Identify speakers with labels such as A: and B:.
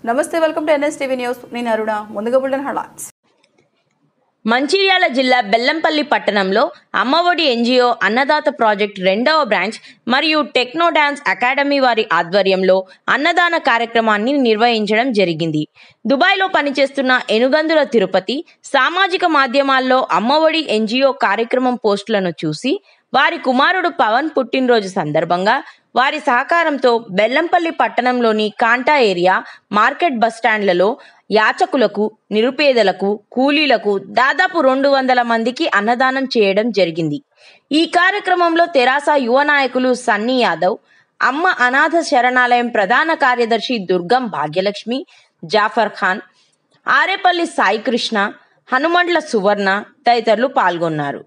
A: నమస్తే welcome to NS TV news నేను అరుణ ముందుగా బుల్టన్ హెడ్లైన్స్
B: మంచిర్యాల జిల్లా బెల్లంపల్లి పట్టణంలో అమ్మఒడి ఎన్జిఓ అన్నదాత ప్రాజెక్ట్ రెండవ బ్రాంచ్ మరియు టెక్నో డాన్స్ అకాడమీ వారి ఆధ్వర్యంలో అన్నదాన కార్యక్రమాన్ని నిర్వహించడం జరిగింది దుబాయ్లో పనిచేస్తున్న ఎనుగందుల తిరుపతి సామాజిక మాధ్యమాల్లో అమ్మఒడి ఎన్జిఓ కార్యక్రమం పోస్టులను చూసి వారి కుమారుడు పవన్ పుట్టినరోజు సందర్భంగా వారి సహకారంతో బెల్లంపల్లి పట్టణంలోని కాంటా ఏరియా మార్కెట్ బస్టాండ్లలో యాచకులకు నిరుపేదలకు కూలీలకు దాదాపు రెండు వందల మందికి అన్నదానం చేయడం జరిగింది ఈ కార్యక్రమంలో తెరాస యువ నాయకులు సన్నీ యాదవ్ అమ్మ అనాథ శరణాలయం ప్రధాన కార్యదర్శి దుర్గం భాగ్యలక్ష్మి జాఫర్ ఖాన్ ఆరేపల్లి సాయికృష్ణ హనుమండ్ల సువర్ణ తదితరులు పాల్గొన్నారు